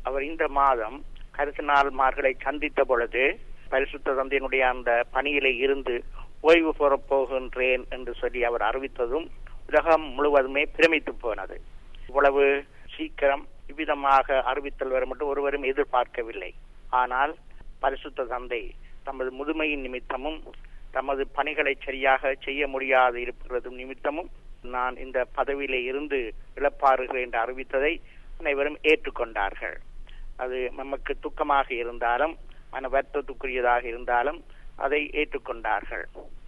அவர் இந்த மாதம் கருத்தினால்மார்களை சந்தித்த பொழுது பரிசுத்த தந்தையினுடைய அந்த பணியிலே இருந்து ஓய்வு பெறப் போகின்றேன் என்று சொல்லி அவர் அறிவித்ததும் உலகம் முழுவதுமே பிரமித்து போனது இவ்வளவு சீக்கிரம் இவ்விதமாக அறிவித்தல் வரும் என்று ஒருவரும் எதிர்பார்க்கவில்லை ஆனால் பரிசுத்த தந்தை தமது முதுமையின் நிமித்தமும் தமது பணிகளை சரியாக செய்ய முடியாது இருப்பதும் நிமித்தமும் நான் இந்த பதவியிலே இருந்து இழப்பாறுகிறேன் என்று அறிவித்ததை அனைவரும் ஏற்றுக்கொண்டார்கள் அது நமக்கு துக்கமாக இருந்தாலும் மன வருத்தத்துக்குரியதாக இருந்தாலும் அதை ஏற்றுக்கொண்டார்கள்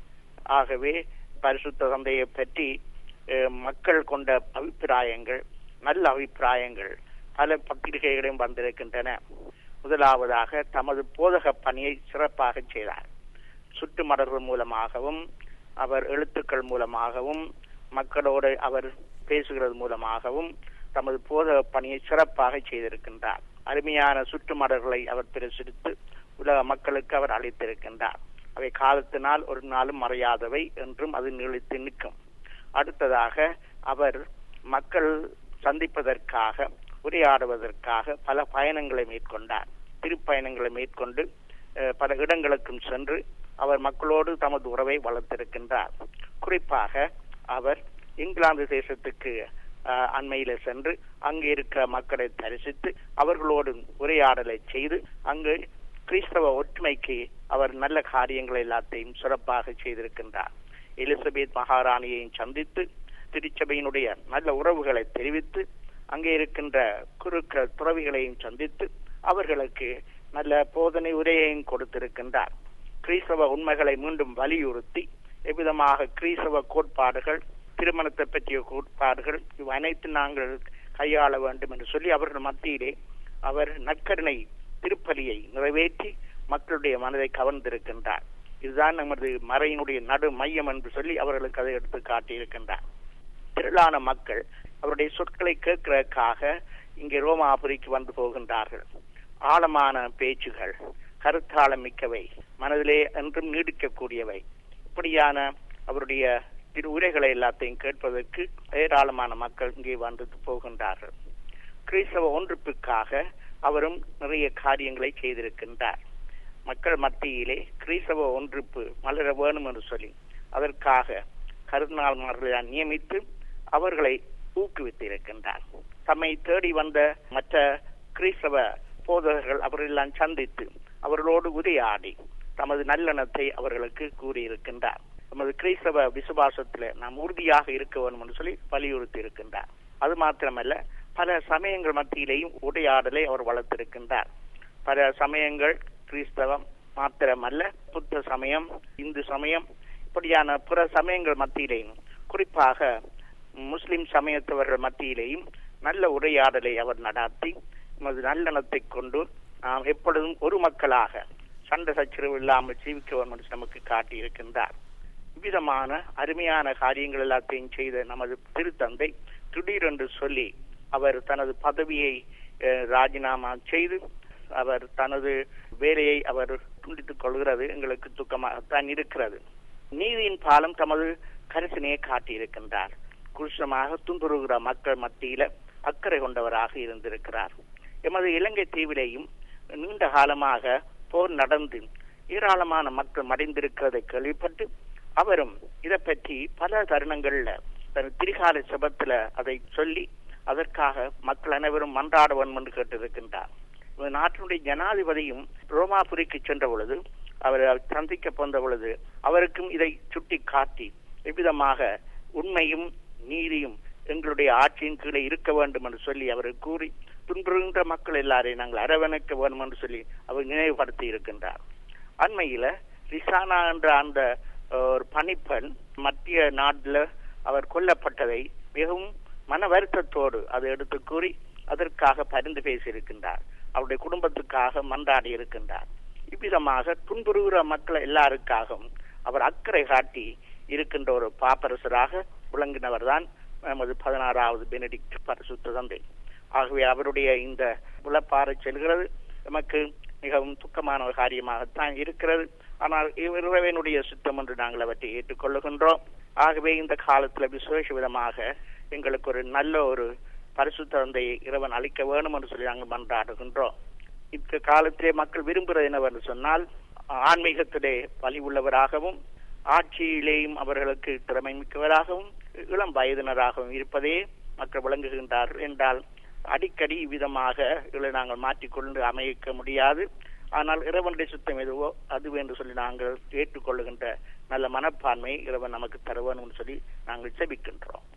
ஆகவே பரிசுத்த தந்தையை பற்றி அஹ், மக்கள் கொண்ட அபிப்பிராயங்கள் நல்ல அபிப்பிராயங்கள் பல பத்திரிகைகளிலும் வந்திருக்கின்றன முதலாவதாக தமது போதக பணியை சிறப்பாக செய்தார் சுற்றுமடல்கள் மூலமாகவும் அவர் எழுத்துக்கள் மூலமாகவும் மக்களோடு அவர் பேசுகிறது மூலமாகவும் தமது போதக பணியை சிறப்பாக செய்திருக்கின்றார் அருமையான சுற்றுமடல்களை அவர் பிரசுரித்து உலக மக்களுக்கு அவர் அளித்திருக்கின்றார் அவை காலத்தினால் ஒரு நாளும் மறையாதவை என்றும் அது நீளித்து நிற்கும் அடுத்ததாக அவர் மக்கள் சந்திப்பதற்காக உரையாடுவதற்காக பல பயணங்களை மேற்கொண்டார் திருப்பயணங்களை மேற்கொண்டு அஹ், பல இடங்களுக்கும் சென்று அவர் மக்களோடு தமது உறவை வளர்த்திருக்கின்றார் குறிப்பாக அவர் இங்கிலாந்து தேசத்துக்கு அஹ், அண்மையில சென்று அங்கு இருக்கிற மக்களை தரிசித்து அவர்களோடு உரையாடலை செய்து அங்கு கிறிஸ்தவ ஒற்றுமைக்கு அவர் நல்ல காரியங்கள் எல்லாத்தையும் சிறப்பாக செய்திருக்கின்றார் எலிசபெத் மகாராணியையும் சந்தித்து திருச்சபையினுடைய நல்ல உறவுகளை தெரிவித்து அங்கே இருக்கின்ற குருக்கள் துறவிகளையும் சந்தித்து அவர்களுக்கு நல்ல போதனை உரையையும் கொடுத்திருக்கின்றார் கிறிஸ்தவ உண்மைகளை மீண்டும் வலியுறுத்தி எவ்விதமாக கிறிஸ்தவ கோட்பாடுகள் திருமணத்தை பற்றிய கோட்பாடுகள் இவை அனைத்து நாங்கள் கையாள வேண்டும் என்று சொல்லி அவர்கள் மத்தியிலே அவர் நற்கருணை திருப்பலியை நிறைவேற்றி மக்களுடைய மனதை கவர்ந்திருக்கின்றார் இதுதான் நமது மறையினுடைய நடு மையம் என்று சொல்லி அவர்களுக்கு அதை எடுத்து காட்டியிருக்கின்றார் திரளான மக்கள் அவருடைய சொற்களை கேட்கிறதுக்காக இங்கே ரோமாபுரிக்கு வந்து போகின்றார்கள் ஆழமான பேச்சுகள் கருத்தாளம் மிக்கவை மனதிலே என்றும் நீடிக்கக்கூடியவை இப்படியான அவருடைய திரு உரைகளை எல்லாத்தையும் கேட்பதற்கு ஏராளமான மக்கள் இங்கே வந்து போகின்றார்கள் கிறிஸ்தவ ஒன்றுப்புக்காக அவரும் நிறைய காரியங்களை செய்திருக்கின்றார் மக்கள் மத்தியிலே கிறிஸ்தவ ஒன்றுப்பு மலர வேணும் என்று சொல்லி அதற்காக கருநாள்மார்களை நியமித்து அவர்களை ஊக்குவித்திருக்கின்றார் தம்மை தேடி வந்த மற்ற கிறிஸ்தவ போதகர்கள் அவர்களெல்லாம் சந்தித்து அவர்களோடு உரையாடி தமது நல்லெண்ணத்தை அவர்களுக்கு கூறியிருக்கின்றார் நமது கிறிஸ்தவ விசுவாசத்தில் நாம் உறுதியாக இருக்க வேண்டும் என்று சொல்லி வலியுறுத்தி இருக்கின்றார் அது மாத்திரமல்ல பல சமயங்கள் மத்தியிலேயும் உரையாடலை அவர் வளர்த்திருக்கின்றார் பல சமயங்கள் கிறிஸ்தவம் மாத்திரமல்ல புத்த சமயம் இந்து சமயம் இப்படியான பிற சமயங்கள் மத்தியிலேயும் குறிப்பாக முஸ்லிம் சமயத்தவர்கள் மத்தியிலேயும் நல்ல உரையாடலை அவர் நடாத்தி நமது நல்லெண்ணத்தை கொண்டு நாம் எப்பொழுதும் ஒரு மக்களாக சண்டை சச்சரவு இல்லாமல் ஜீவிக்க வேண்டும் என்று நமக்கு காட்டியிருக்கின்றார் இவ்விதமான அருமையான காரியங்கள் எல்லாத்தையும் செய்த நமது திருத்தந்தை திடீரென்று சொல்லி அவர் தனது பதவியை அஹ், ராஜினாமா செய்து அவர் தனது வேலையை அவர் துண்டித்துக் கொள்கிறது எங்களுக்கு துக்கமாகத்தான் இருக்கிறது நீதியின் பாலம் தமது கரிசனையை காட்டியிருக்கின்றார் குருஷமாக துன்புறுகிற மக்கள் மத்தியில அக்கறை கொண்டவராக இருந்திருக்கிறார் எமது இலங்கை தீவிலேயும் நீண்ட காலமாக போர் நடந்து ஏராளமான மக்கள் மடிந்திருக்கிறதை கேள்விப்பட்டு அவரும் இதை பற்றி பல தருணங்கள்ல தன் திரிகால சபத்துல அதை சொல்லி அதற்காக மக்கள் அனைவரும் மன்றாட வேண்டும் என்று கேட்டிருக்கின்றார் இந்த நாட்டினுடைய ஜனாதிபதியும் ரோமாபுரிக்கு சென்ற பொழுது அவர் சந்திக்க போன்ற பொழுது அவருக்கும் இதை சுட்டி காட்டி எவ்விதமாக உண்மையும் நீதியும் எங்களுடைய ஆட்சியின் கீழே இருக்க வேண்டும் என்று சொல்லி அவர் கூறி துன்புறுகின்ற மக்கள் எல்லாரையும் நாங்கள் அரவணைக்க வேண்டும் என்று சொல்லி அவர் நினைவுபடுத்தி இருக்கின்றார் அண்மையில ரிசானா என்ற அந்த அஹ், ஒரு பணிப்பெண் மத்திய நாட்டில் அவர் கொல்லப்பட்டதை மிகவும் மன வருத்தத்தோடு அதை எடுத்து கூறி அதற்காக பரிந்து பேசியிருக்கின்றார் அவருடைய குடும்பத்துக்காக மன்றாடி இருக்கின்றார் இவ்விதமாக துன்புறுகிற மக்கள் எல்லாருக்காகவும் அவர் அக்கறை காட்டி இருக்கின்ற ஒரு பாப்பரசராக விளங்கினவர் தான் நமது பதினாறாவது பெனடிக்ட் பரிசுத்த தந்தை ஆகவே அவருடைய இந்த உளப்பாறை செல்கிறது நமக்கு மிகவும் துக்கமான ஒரு காரியமாகத்தான் இருக்கிறது ஆனால் இறைவனுடைய சுத்தம் என்று நாங்கள் அவற்றை ஏற்றுக்கொள்ளுகின்றோம் ஆகவே இந்த காலத்துல விசேஷ விதமாக எங்களுக்கு ஒரு நல்ல ஒரு பரிசுத்த தந்தையை இறைவன் அளிக்க வேணும் என்று சொல்லி நாங்கள் மன்றாடுகின்றோம் இந்த காலத்திலே மக்கள் விரும்புகிறது என்னவென்று சொன்னால் ஆன்மீகத்திலே வலி உள்ளவராகவும் ஆட்சியிலேயும் அவர்களுக்கு திறமை மிக்கவராகவும் இளம் வயதினராகவும் இருப்பதே மக்கள் விளங்குகின்றார்கள் என்றால் அடிக்கடி விதமாக இதை நாங்கள் மாற்றிக்கொண்டு அமைக்க முடியாது ஆனால் இறைவனுடைய சுத்தம் எதுவோ அது என்று சொல்லி நாங்கள் ஏற்றுக்கொள்ளுகின்ற நல்ல மனப்பான்மை இறைவன் நமக்கு தருவன் சொல்லி நாங்கள் செபிக்கின்றோம்